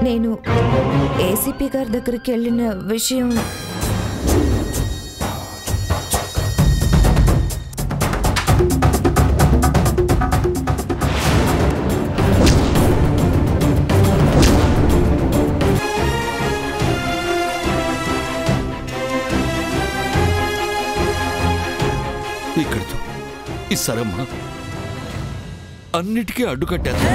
నేను ఏసీపీ గారి దగ్గరికి వెళ్ళిన విషయం ఇక్కడితో ఈ సరమ్మ అన్నిటికీ అడ్డుకట్టేస్తా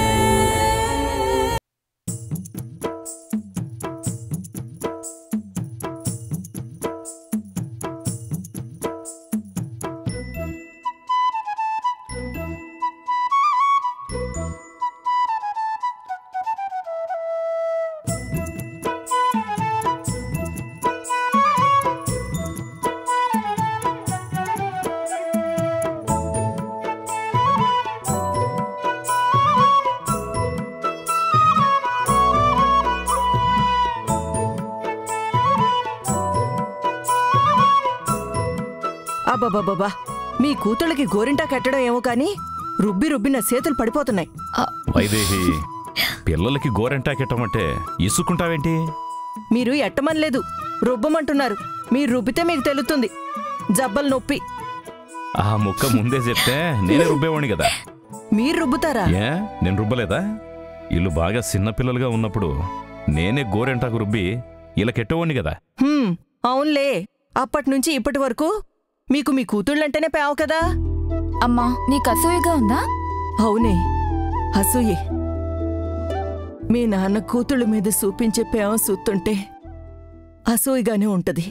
అబ్బబ్బబ్బబ్బా మీ కూతుళ్ళకి గోరింటా కట్టడం ఏమో కానీ రుబ్బి రుబ్బి నా చేతులు పడిపోతున్నాయి వైదేహి పిల్లలకి గోరెంటాకెట్టమంటే ఇసుక్కుంటావేంటి మీరు ఎట్టమనలేదు రుబ్బమంటున్నారు మీరు రుబ్బితే మీకు తెలుస్తుంది జబ్బలు నొప్పి ఆ ముక్క ముందే చెప్తే నేనే రుబ్బేవాణ్ణి కదా మీరు రుబ్బుతారా ఏ నేను రుబ్బలేదా ఇల్లు బాగా చిన్నపిల్లలుగా ఉన్నప్పుడు నేనే గోరెంటాకు రుబ్బి ఇలా కెట్టేవాణ్ణి కదా హ్మ్, అవునులే అప్పటి నుంచి ఇప్పటి వరకు మీకు మీ కూతుళ్ళంటేనే పేవ కదా అమ్మా నీకు అసూయగా ఉందా అవునే అసూయే మీ నాన్న కూతుళ్ళ మీద చూపించే ప్రేమ చూస్తుంటే అసూయగానే ఉంటది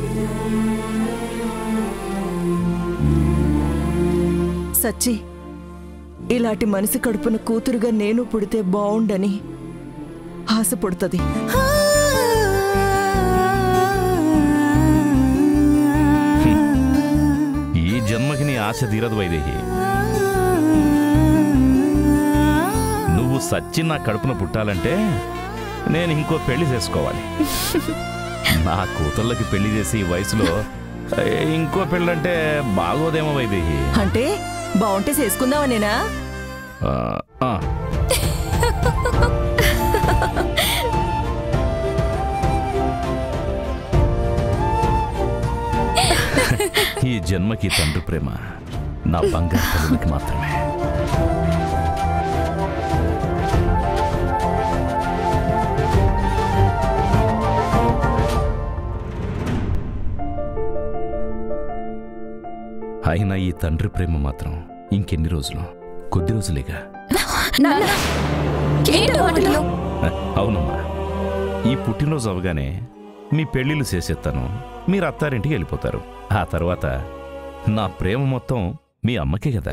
సచ్చి ఇలాంటి మనిషి కడుపున కూతురుగా నేను పుడితే బావుండని ఆశ పుడుతుంది ఈ జన్మకి నీ ఆశ తీరదు వైదేహి నువ్వు సచ్చి నా కడుపున పుట్టాలంటే నేను ఇంకో పెళ్లి చేసుకోవాలి నా కూతుళ్ళకి పెళ్లి చేసి ఈ వయసులో ఏ, ఇంకో పెళ్ళంటే బాగోదేమో వైదేహి అంటే బావుంటే చేసుకుందామా నేనా ఆ, ఆ. ఈ జన్మకి తండ్రి ప్రేమ నా బంగారు తల్లికి మాత్రమే అయినా ఈ తండ్రి ప్రేమ మాత్రం ఇంకెన్ని రోజులు కొద్ది రోజులేగా హ, అవునమ్మా ఈ పుట్టినరోజు అవగానే మీ పెళ్లిళ్ళు చేసేస్తాను మీరు అత్తారింటికి వెళ్ళిపోతారు ఆ తర్వాత నా ప్రేమ మొత్తం మీ అమ్మకే కదా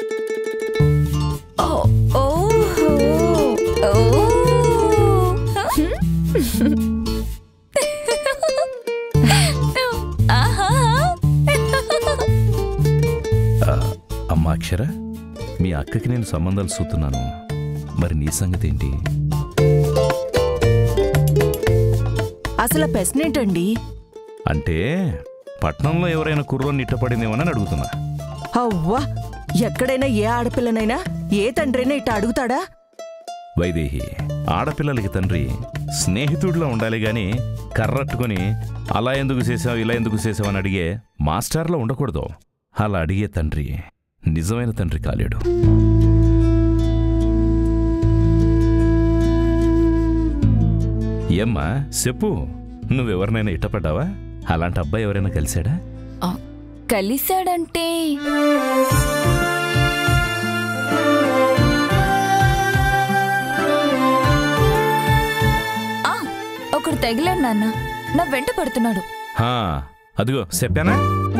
ఆ, అమ్మా అక్షర మీ అక్కకి నేను సంబంధాలు చూస్తున్నాను మరి నీ సంగతి ఏంటి అసలు పెసనేంటండి అంటే పట్నంలో ఎవరైనా కుర్రోని ఇట్టపడిందేమోనని అడుగుతున్నా అవ్వా ఎక్కడైనా ఏ ఆడపిల్లనైనా ఏ తండ్రైనా ఇట్ట అడుగుతాడా వైదేహి ఆడపిల్లలకి తండ్రి స్నేహితుడిలో ఉండాలి గాని కర్రట్టుకొని అలా ఎందుకు చేసావు ఇలా ఎందుకు చేసావు అని అడిగే మాస్టర్లో ఉండకూడదు అలా అడిగే తండ్రి నిజమైన తండ్రి కాలేడు ఏమ్మా చెప్పు నువ్వెవరినైనా ఇట్టపడ్డావా అలాంటి అబ్బాయి ఎవరైనా కలిశాడా కలిశాడంటే ఆ, ఒకడు తగిలాడు నాన్న నా వెంట పడుతున్నాడు హా, అదిగో చెప్పానా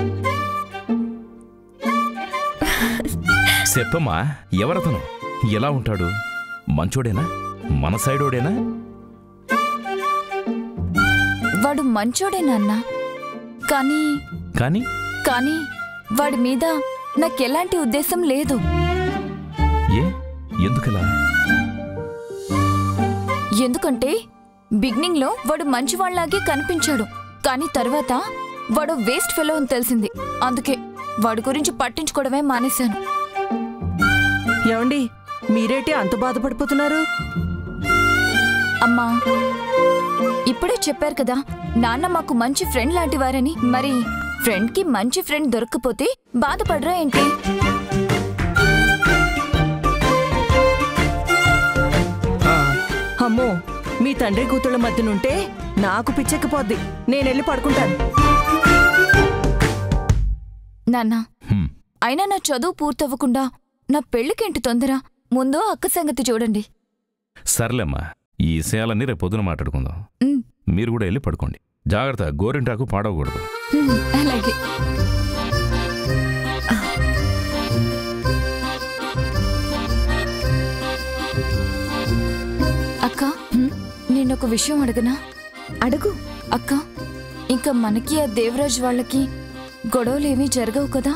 చెప్పమ్మా ఎవరతను ఎలా ఉంటాడు మంచోడేనా మన సైడోడేనా వాడు మంచోడే నాన్న కానీ కానీ కానీ వాడి మీద నాకెలాంటి ఉద్దేశం లేదు ఏ ఎందుకలా ఎందుకంటే బిగినింగ్ లో వాడు మంచివాళ్లాగే కనిపించాడు కానీ తర్వాత వాడు వేస్ట్ ఫెలో అని తెలిసింది అందుకే వాడి గురించి పట్టించుకోవడమే మానేశాను ఏమండి మీరేటి అంత బాధపడిపోతున్నారు అమ్మా ఇప్పుడే చెప్పారు కదా నాన్న మాకు మంచి ఫ్రెండ్ లాంటి వారని మరి ఫ్రెండ్కి మంచి ఫ్రెండ్ దొరక్కపోతే బాధపడరా ఏంటి అమ్మో మీ తండ్రి కూతుళ్ళ మధ్యనుంటే నాకు పిచ్చెక్కిపోద్ది నేనెళ్ళి పడుకుంటాను నాన్న హ్మ్. అయినా నా చదువు పూర్తవ్వకుండా నా పెళ్లికేంటి తొందర ముందు అక్క సంగతి చూడండి సర్లేమ్మా ఈ విషయాలన్నీ రేపు పొద్దున మాట్లాడుకుందాం ఉమ్, మీరు కూడా వెళ్ళి పడుకోండి జాగ్రత్త గోరింటాకు పాడవకూడదు ఉమ్, అలాగే అక్క నేను ఒక విషయం అడగనా అడుగు అక్క ఇంకా మనకి ఆ దేవరాజ్ వాళ్ళకి గొడవలేమీ జరగవు కదా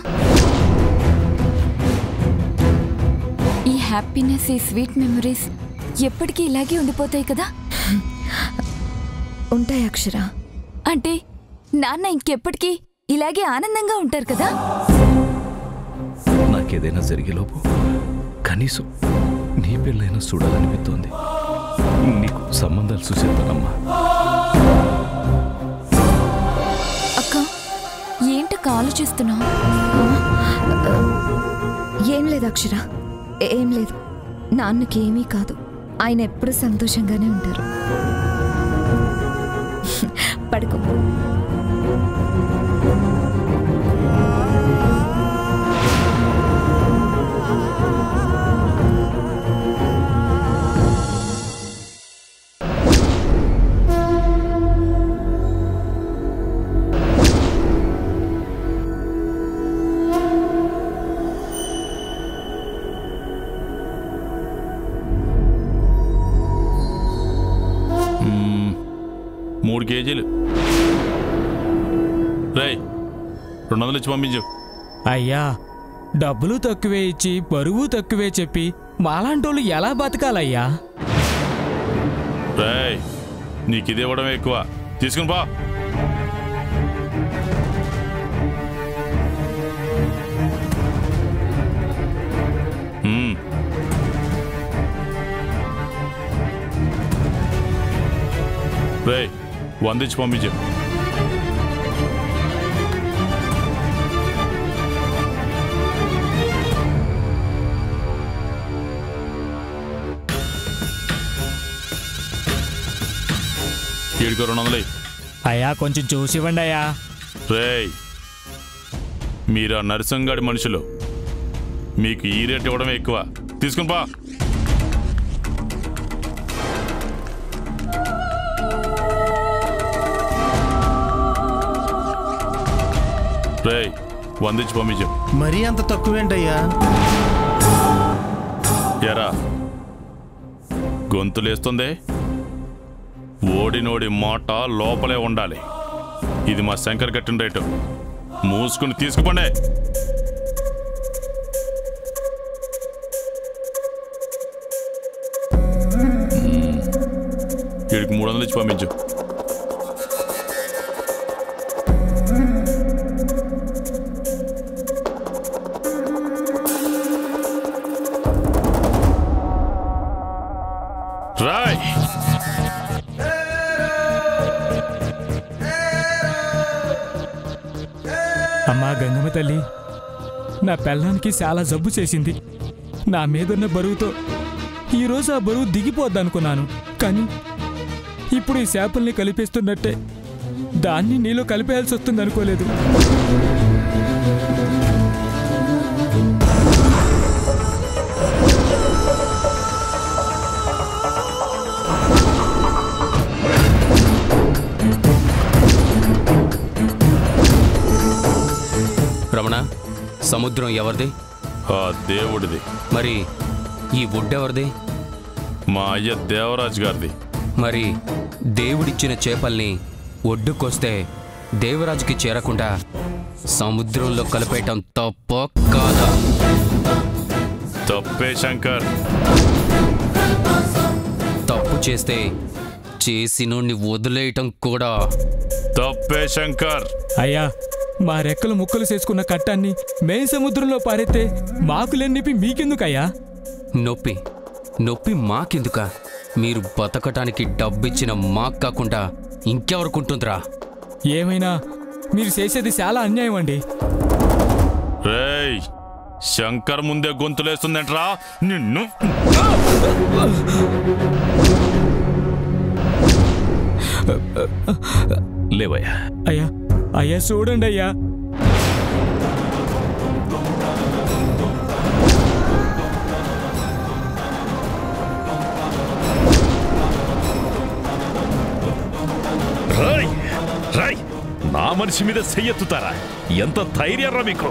ఈ హ్యాపీనెస్ ఈ స్వీట్ మెమరీస్ ఎప్పటికీ ఇలాగే ఉండిపోతాయి కదా ఉంటాయి అక్షర అంటే నాన్న ఇంకెప్పటికీ ఇలాగే ఆనందంగా ఉంటారు కదా నాకేదైనా జరిగేలోపు కనీసం నీ పెళ్ళైనా చూడాలనిపిస్తోంది నీకు సంబంధాలు చూసేద్దానమ్మా అక్క ఏంటక్క ఆలోచిస్తున్నావు ఏం లేదు అక్షర ఏం లేదు నాన్నకి ఏమీ కాదు ఆయన ఎప్పుడు సంతోషంగానే ఉంటారు పడుకో మ్మ్. మూడు కేజీలు రేయ్ రెండు వందలు ఇచ్చి పంపించు అయ్యా డబ్బులు తక్కువే ఇచ్చి బరువు తక్కువే చెప్పి మాలాంటోళ్ళు ఎలా బతకాలయ్యా రేయ్ నీకు ఇది ఇవ్వడమే ఎక్కువ తీసుకుని పా మ్మ్. రేయ్ వంద ఇచ్చి పంపించు ఈడికో రెండు వందలు ఇయ్యి. అయ్యా కొంచెం చూసి ఇవ్వండి అయ్యా రేయ్ మీరు ఆ నరసింగాడి మనుషులు మీకు ఈ రేట్ ఇవ్వడమే ఎక్కువ తీసుకుని పా రేయ్ వందించి పంపించు మరీ అంత తక్కువేంటయ్యా ఎరా గొంతులేస్తుంది ఓడినోడి మాట లోపలే ఉండాలి ఇది మా శంకర్ కట్టిన రేటు మూసుకుని తీసుకుపండే వీడికి మూడు వందలు ఇచ్చి పంపించు రాయ్ అమ్మా గంగమ్మ తల్లి నా పెళ్ళానికి చాలా జబ్బు చేసింది నా మీదున్న బరువుతో ఈరోజు ఆ బరువు దిగిపోద్దనుకున్నాను కానీ ఇప్పుడు ఈ చేపల్ని కలిపేస్తున్నట్టే దాన్ని నీలో కలిపేయాల్సి వస్తుంది అనుకోలేదు రమణ సముద్రం ఎవరిది ఆ దేవుడిది మరి ఈ వుడ్ ఎవరిది మా అయ్య దేవరాజు గారిది మరి దేవుడిచ్చిన చేపల్ని ఒడ్డుకొస్తే దేవరాజుకి చేరకుండా సముద్రంలో కలిపేయటం తప్ప కాదా తప్పే శంకర్ తప్పు చేస్తే చేసినోడిని వదిలేయటం కూడా తప్పే శంకర్ అయ్యా మా రెక్కలు ముక్కలు చేసుకున్న కట్టాన్ని మే సముద్రంలో పారెత్తే మాకులెన్నిపి మీకెందుకయ్యా నొప్పి నొప్పి మాకెందుక మీరు బతకటానికి డబ్బిచ్చిన మాకు కాకుండా ఇంకెవరికుంటుందిరా ఏమైనా మీరు చేసేది చాలా అన్యాయం అండి రేయ్ శంకర్ ముందే గొంతులేస్తుందంట్రా నిన్ను లేవయ్యా అయ్యా అయ్యా చూడండి అయ్యా రాయ్ రాయ్ నా మనిషి మీద చెయ్యెత్తుతారా ఎంత ధైర్యరా మీకు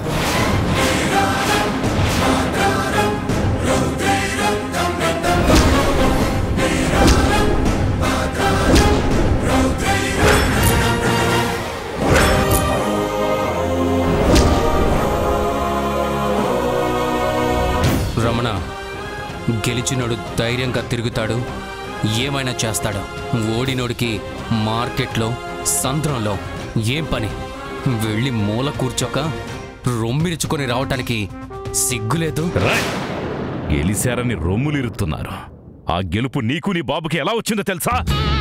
రమణ గెలిచినోడు ధైర్యంగా తిరుగుతాడు ఏమైనా చేస్తాడు ఓడినోడికి మార్కెట్లో సంద్రంలో ఏం పని వెళ్ళి మూల కూర్చోక రొమ్మిరుచుకొని రావటానికి సిగ్గులేదు రాయ్ గెలిశారని రొమ్ములిరుతున్నారు ఆ గెలుపు నీకు నీ బాబుకి ఎలా వచ్చిందో తెలుసా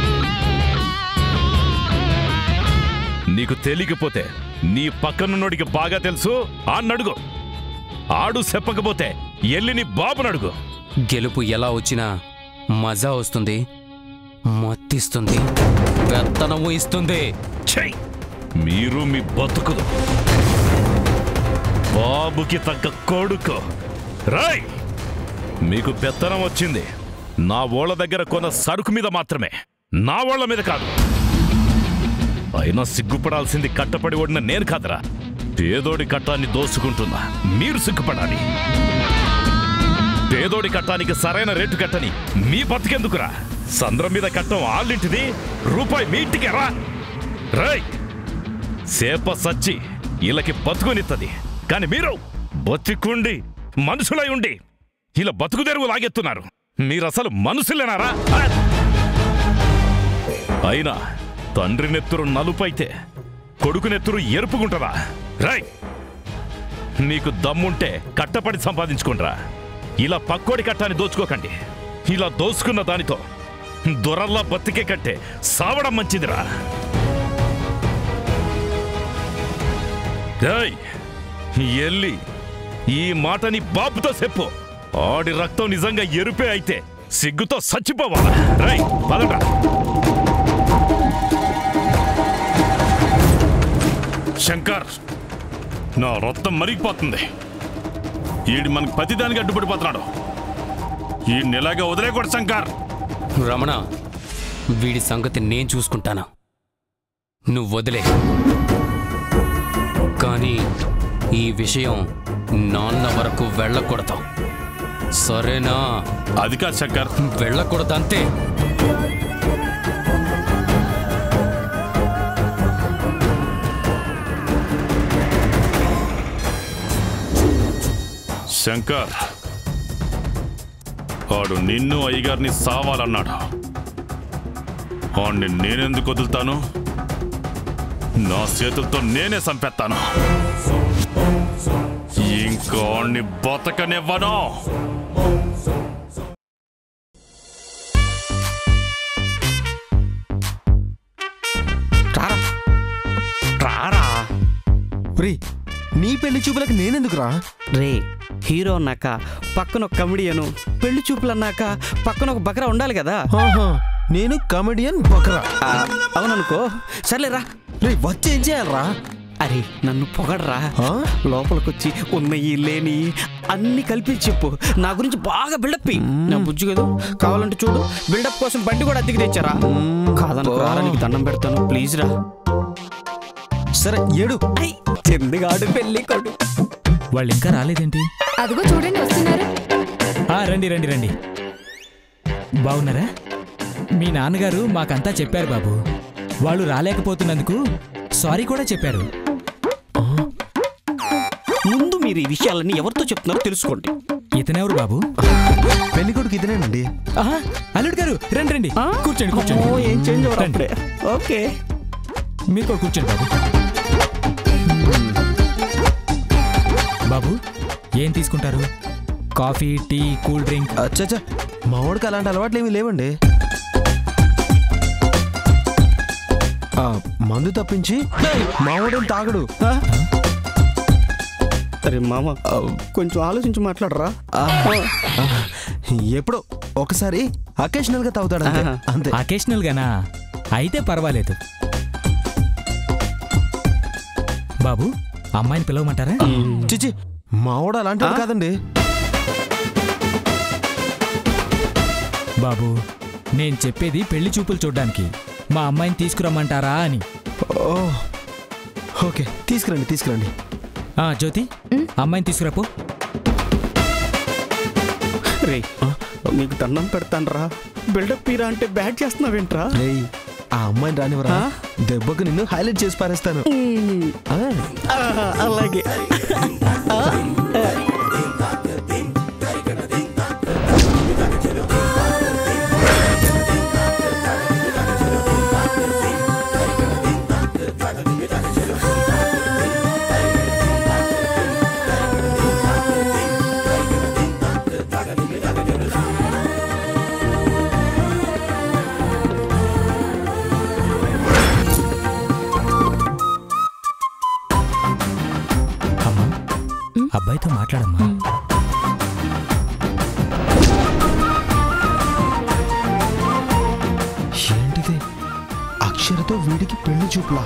నీకు తెలియకపోతే నీ పక్కనున్నోడికి బాగా తెలుసు ఆ నడుగు ఆడు చెప్పకపోతే ఎల్లి నీ బాబునడుగు గెలుపు ఎలా వచ్చినా మజా వస్తుంది మత్తిస్తుంది పెత్తనము ఇస్తుంది చెయ్ మీరు మీ బతుకులు బాబుకి తగ్గ కొడుకు రాయ్ మీకు పెత్తనం వచ్చింది నా ఓళ్ళ దగ్గర కొన్న సరుకు మీద మాత్రమే నా ఓళ్ళ మీద కాదు అయినా సిగ్గుపడాల్సింది కట్టపడి ఓడిన నేను కాదురా పేదోడి కట్టాన్ని దోసుకుంటున్నా మీరు సిగ్గుపడాలి పేదోడి కట్టానికి సరైన రేటు కట్టని మీ బతికెందుకురా సంద్రం మీద కట్టం ఆళ్ళింటిది రూపాయి మీ ఇంటికి రా రేయ్ సేప సచ్చి ఇళ్ళకి బతుకునిత్తది కాని మీరు బతికుండి మనుషులై ఉండి ఇలా బతుకు తెరువు లాగెత్తున్నారు మీరసలు మనుషులేనారా ఆ! అయినా తండ్రి నెత్తురు నలుపైతే కొడుకు నెత్తురు ఎరుపుకుంటారా రై నీకు దమ్ముంటే కట్టపడి సంపాదించుకుంట్రా ఇలా పక్కోడి కట్టాన్ని దోచుకోకండి ఇలా దోసుకున్న దానితో దొరల్లా బతికే కట్టే సావడం మంచిదిరా రేయ్, ఎల్లి ఈ మాటని బాబుతో చెప్పు ఆడి రక్తం నిజంగా ఎరుపే అయితే సిగ్గుతో చచ్చిపోవాలా రై పదట శంకర్ నా రక్తం మరిగిపోతుంది ఈడు మనకి ప్రతిదానికి అడ్డుపడిపోతున్నాడు ఈ నెలాగా వదిలేకూడదు శంకర్ రమణ వీడి సంగతి నేను చూసుకుంటాను నువ్వు వదిలే కానీ ఈ విషయం నాన్న వరకు వెళ్ళకూడదు సరేనా అది కాదు శంకర్ వెళ్ళకూడదు అంతే శంకర్ వాడు నిన్ను అయ్యగారిని సావాలన్నాడు వాడిని నేనెందుకు వదులుతాను నా చేతులతో నేనే చంపేస్తాను ఇంకా వాడిని బతకనివ్వను రారా రే నీ పెళ్లి చూపులకు నేనెందుకురా రే హీరో అన్నాక పక్కన ఒక కమెడియను పెళ్లి చూపులు అన్నాక పక్కన ఒక బకరా ఉండాలి కదా ఆహా, నేను కమెడియన్ బకరా ఆ, అవుననుకో సర్లేరా రే వచ్చి ఏం చేయాలరా అరే నన్ను పొగడరా ఆ? లోపలికొచ్చి ఉన్నయి లేని అన్ని కలిపి చెప్పు నా గురించి బాగా బిల్డప్ ఇయ్యి. నా బుజ్జి కదా కావాలంటే చూడు బిల్డప్ కోసం బండి కూడా అద్దెకి తెచ్చారా కాదనుకో రారా, నీకు దండం పెడతాను ప్లీజ్ రా సరే ఏడు ఐ చెందిగాడు పెళ్లి కొడు వాళ్ళు ఇంకా రాలేదేంటి అదిగో చూడండి వస్తున్నారు ఆ, రండి రండి రండి బాగున్నారా మీ నాన్నగారు మాకంతా చెప్పారు బాబు వాళ్ళు రాలేకపోతున్నందుకు సారీ కూడా చెప్పారు ముందు మీరు ఈ విషయాలన్నీ ఎవరితో చెప్తున్నారో తెలుసుకోండి ఇతనెవరు బాబు పెళ్లి కొడుకు ఇదేనండి ఆహా, అల్లుడు గారు రండి రండి కూర్చోండి అమ్మో, కూర్చోండి ఏం చేంజ్ రండి. అప్పుడే ఓకే మీరు కూడా కూర్చోండి బాబు బాబు ఏం తీసుకుంటారు కాఫీ టీ కూల్ డ్రింక్ అచ్చా మా వాడికి అలాంటి అలవాట్లు ఏమీ లేవండి ఆ, మందు తప్పించి మా వాడేం తాగడు ఆ? అరే మామ కొంచెం ఆలోచించి మాట్లాడరా ఆ, ఆ, ఎప్పుడో ఒకసారి అకేషనల్ గా తాగుతాడు అంతే. ఆహా. అంతే అకేషనల్ గానా అయితే పర్వాలేదు బాబు అమ్మాయిని పిలవమంటారా చిచి మావాడు అలాంటి వాడు కాదండి బాబు నేను చెప్పేది పెళ్లి చూపులు చూడ్డానికి మా అమ్మాయిని తీసుకురమ్మంటారా అని ఓ ఓకే తీసుకురండి తీసుకురండి ఆ జ్యోతి అమ్మాయిని తీసుకురాపో రే నీకు దండం పెడతానరా బిల్డప్ పీరా అంటే బ్యాట్ చేస్తున్నావేంట్రా రేయ్ ఆ అమ్మాయిని రానివరా ఆ? దెబ్బకు నిన్ను హైలైట్ చేసి పారేస్తాను ఆ, ఆ, అలాగే అమ్మా అబ్బాయితో మాట్లాడమ్మా ఏంటిది అక్షరతో వీడికి పెళ్లి చూపులా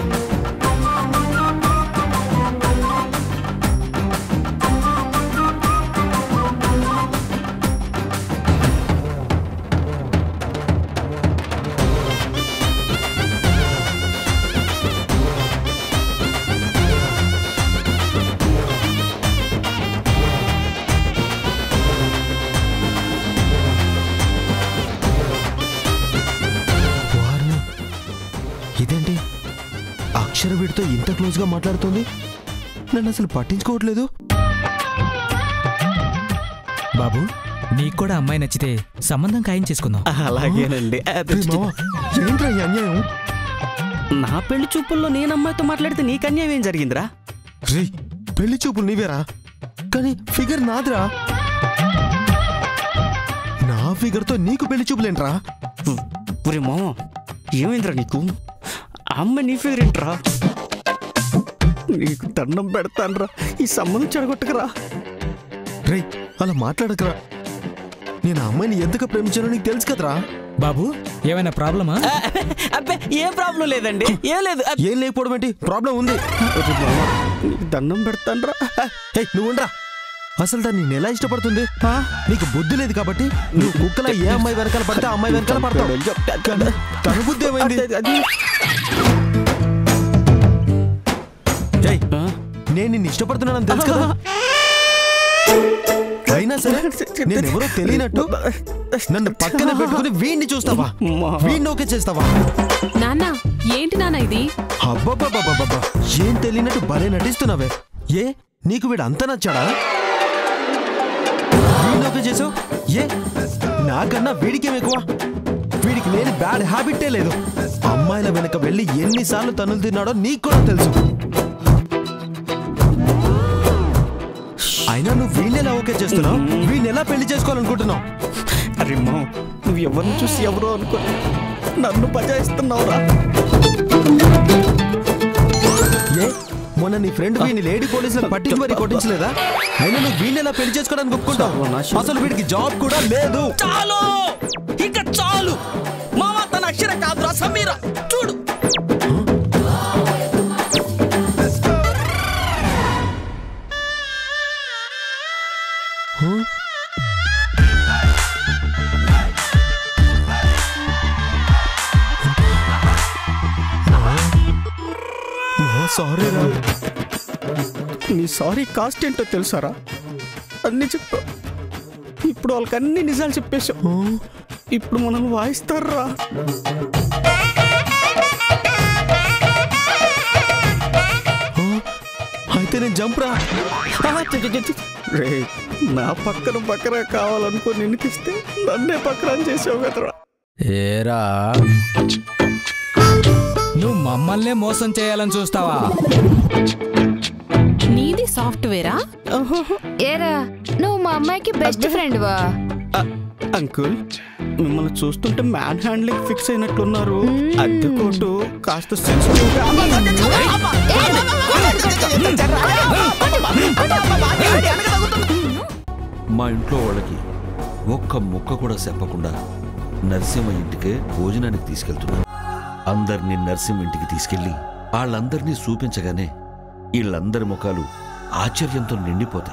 వారిని ఇదేంటి అక్షర వీడితో ఇంత క్లోజ్ గా మాట్లాడుతుంది నన్ను అసలు పట్టించుకోవట్లేదు బాబు నీకు కూడా అమ్మాయి నచ్చితే సంబంధం ఖాయం చేసుకుందాం అలాగేనండి ఆ, రే మావా, ఏంట్రా ఈ అన్యాయం నా పెళ్లి చూపుల్లో నేను అమ్మాయితో మాట్లాడితే నీకు అన్యాయం ఏం జరిగిందిరా రే పెళ్లి చూపులు నీవేరా కానీ ఫిగర్ నాదిరా నా ఫిగర్ తో నీకు పెళ్లి చూపులేంట్రా ఒరే మామ ఏమైందిరా నీకు ఆ అమ్మాయి నీ ఫిగర్ ఏంట్రా నీకు దండం పెడతానరా ఈ సంబంధం చెడగొట్టకరా రే అలా మాట్లాడకరా నేను ఆ అమ్మాయిని ఎంతగా ప్రేమించానో నీకు తెలుసు కదరా బాబు ఏమైనా ప్రాబ్లమా అబ్బే ఏ ప్రాబ్లం లేదండి ఏం లేదు ఏం లేకపోవడం ఏంటి ప్రాబ్లం ఉంది నీకు దండం పెడతానరా ఏయ్, నువ్వు ఉండరా అసలు దాన్ని నేను ఎలా ఇష్టపడుతుంది నీకు బుద్ధి లేదు కాబట్టి నువ్వు కుక్కలా ఏ అమ్మాయి వెనకాల పడితే ఆ అమ్మాయి వెనకాల పడతావు కానీ తన బుద్ధి ఏమైంది ఏయ్, నేను నిన్ను ఇష్టపడుతున్నానని తెలుసు కదా అయినా సరే నేను ఎవరో తెలియనట్టు నన్ను పక్కన పెట్టుకుని వీడిని చూస్తావా వీడిని ఓకే చేస్తావా నాన్న ఏంటి నాన్న ఇది అబ్బబ్బబ్బబ్బబ్బా ఏం తెలియనట్టు భలే నటిస్తున్నావే ఏ నీకు వీడు అంత నచ్చాడా వీడిని ఓకే చేసావు ఏ నాకన్నా వీడికేం ఎక్కువ వీడికి లేని బ్యాడ్ హ్యాబిటే లేదు అమ్మాయిల వెనక వెళ్ళి ఎన్నిసార్లు తనులు తిన్నాడో నీకు కూడా తెలుసు అయినా నువ్వు వీడిని ఎలా ఓకే చేస్తున్నావు వీడిని ఎలా పెళ్లి చేసుకోవాలనుకుంటున్నావు అరే మా నువ్వు ఎవరిని చూసి ఎవరో అనుకో నన్ను బజాయిస్తున్నావురా ఏ మొన్న నీ ఫ్రెండ్ వీడిని లేడీ పోలీసులకు పట్టించి మరి కొట్టించలేదా అయినా నువ్వు వీడిని ఎలా పెళ్లి చేసుకోవడానికి ఒప్పుకుంటావు అసలు వీడికి జాబ్ కూడా లేదు చాలు ఇక చాలు మామ తన అక్షర కాదురా సమీరా చూడు సారీ రా నీ సారీ కాస్ట్ ఏంటో తెలుసారా అన్ని చెప్పా ఇప్పుడు వాళ్ళకి అన్ని నిజాలు చెప్పేశావు ఇప్పుడు మనల్ని వాయిస్తారా అయితే నేను జంప్ రా రే నా పక్కన పక్కన కావాలనుకో నిన్నుకిస్తే నన్నే పక్కన చేసావు కదరా ఏరా నువ్వు మమ్మల్నే మోసం చేయాలని చూస్తావా నీది సాఫ్ట్వేరా ఏరా నువ్వు మా అమ్మాయికి బెస్ట్ ఫ్రెండ్ వా అంకుల్ మిమ్మల్ని చూస్తుంటే మ్యాన్ హ్యాండ్లింగ్ ఫిక్స్ అయినట్లున్నారు అద్దె కోటు కాస్త సెన్సిటివ్ మా ఇంట్లో వాళ్ళకి ఒక్క ముక్క కూడా చెప్పకుండా నరసింహ ఇంటికే భోజనానికి తీసుకెళ్తున్నాను అందరినీ నరసింహ ఇంటికి తీసుకెళ్ళి వాళ్ళందరినీ చూపించగానే వీళ్ళందరి ముఖాలు ఆశ్చర్యంతో నిండిపోతాయి